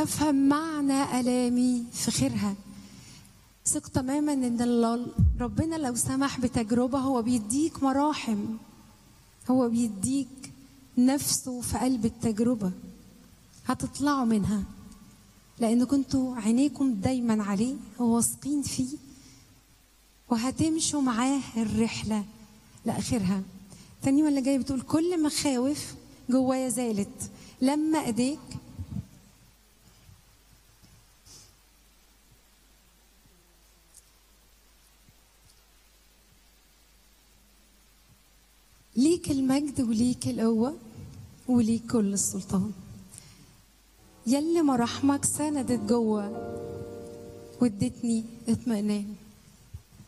هفهم معنى الامي في خيرها ثق تماما ان الله ربنا لو سمح بتجربه هو بيديك مراحم هو بيديك نفسه في قلب التجربه هتطلعوا منها لان كنتوا عينيكم دايما عليه وواثقين فيه وهتمشوا معاه الرحله لاخرها تاني اللي جايه بتقول كل مخاوف جوايا زالت لما ايديك ليك المجد وليك القوة وليك كل السلطان يلي مراحمك سندت جوه وادتني اطمئنان